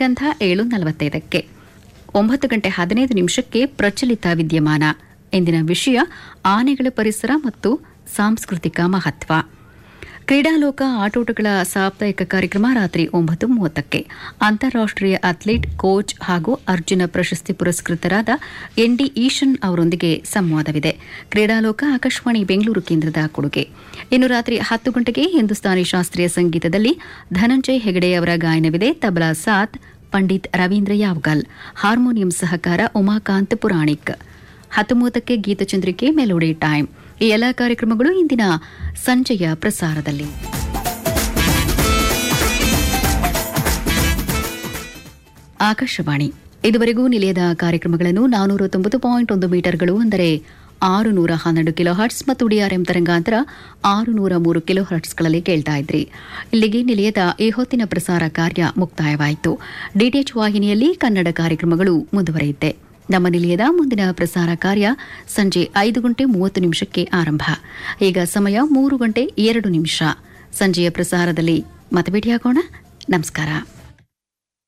ಚಿತ್ರಗಂಧ ಏಳು ನಲವತ್ತೈದಕ್ಕೆ ಒಂಬತ್ತು ಗಂಟೆ ಹದಿನೈದು ನಿಮಿಷಕ್ಕೆ ಪ್ರಚಲಿತ ವಿದ್ಯಮಾನ ಇಂದಿನ ವಿಷಯ ಆನೆಗಳ ಪರಿಸರ ಮತ್ತು ಸಾಂಸ್ಕೃತಿಕ ಮಹತ್ವ ಕ್ರೀಡಾಲೋಕ ಆಟೋಟಗಳ ಸಾಪ್ತಾಹಿಕ ಕಾರ್ಯಕ್ರಮ ರಾತ್ರಿ ಒಂಬತ್ತು ಮೂವತ್ತಕ್ಕೆ ಅಂತಾರಾಷ್ಟೀಯ ಅಥ್ಲೀಟ್ ಕೋಚ್ ಹಾಗೂ ಅರ್ಜುನ ಪ್ರಶಸ್ತಿ ಪುರಸ್ಕೃತರಾದ ಎನ್ಡಿ ಈಶನ್ ಅವರೊಂದಿಗೆ ಸಂವಾದವಿದೆ ಕ್ರೀಡಾಲೋಕ ಆಕಾಶವಾಣಿ ಬೆಂಗಳೂರು ಕೇಂದ್ರದ ಕೊಡುಗೆ ಇನ್ನು ರಾತ್ರಿ ಹತ್ತು ಗಂಟೆಗೆ ಹಿಂದೂಸ್ತಾನಿ ಶಾಸ್ತ್ರೀಯ ಸಂಗೀತದಲ್ಲಿ ಧನಂಜಯ್ ಹೆಗಡೆ ಅವರ ಗಾಯನವಿದೆ ತಬಲಾ ಸಾತ್ ಪಂಡಿತ್ ರವೀಂದ್ರ ಯಾವ್ಗಲ್ ಹಾರ್ಮೋನಿಯಂ ಸಹಕಾರ ಉಮಾಕಾಂತ್ ಪುರಾಣಿಕ್ ಹತ್ತೊಂಬತ್ತಕ್ಕೆ ಗೀತಚಂದ್ರಿಕೆ ಮೆಲೋಡಿ ಟೈಮ್ ಈ ಎಲ್ಲ ಕಾರ್ಯಕ್ರಮಗಳು ಇಂದಿನ ಸಂಜೆಯ ಪ್ರಸಾರದಲ್ಲಿ ಆಕಾಶವಾಣಿ ಇದುವರೆಗೂ ನಿಲಯದ ಕಾರ್ಯಕ್ರಮಗಳನ್ನು ನಾನೂರ ತೊಂಬತ್ತು ಪಾಯಿಂಟ್ ಒಂದು ಮೀಟರ್ಗಳು ಅಂದರೆ ಆರು ನೂರ ಹನ್ನೆರಡು ಕಿಲೋ ಹರ್ಟ್ಸ್ ಮತ್ತು ಡಿಆರ್ಎಂ ತರಂಗಾಂತರ ಆರು ನೂರ ಮೂರು ಕಿಲೋ ಹರ್ಟ್ಸ್ಗಳಲ್ಲಿ ಕೇಳ್ತಾ ಇದ್ರಿ ಇಲ್ಲಿಗೆ ನಿಲಯದ ಈ ಹೊತ್ತಿನ ಪ್ರಸಾರ ಕಾರ್ಯ ಮುಕ್ತಾಯವಾಯಿತು ಡಿಟಿಎಚ್ ವಾಹಿನಿಯಲ್ಲಿ ಕನ್ನಡ ಕಾರ್ಯಕ್ರಮಗಳು ಮುಂದುವರಿಯುತ್ತೆ ನಮ್ಮ ನಿಲಯದ ಮುಂದಿನ ಪ್ರಸಾರ ಕಾರ್ಯ ಸಂಜೆ ಐದು ಗಂಟೆ ಮೂವತ್ತು ನಿಮಿಷಕ್ಕೆ ಆರಂಭ ಈಗ ಸಮಯ ಮೂರು ಗಂಟೆ ಎರಡು ನಿಮಿಷ ಸಂಜೆಯ ಪ್ರಸಾರದಲ್ಲಿ ಮತ್ತೆ ಭೇಟಿಯಾಗೋಣ ನಮಸ್ಕಾರ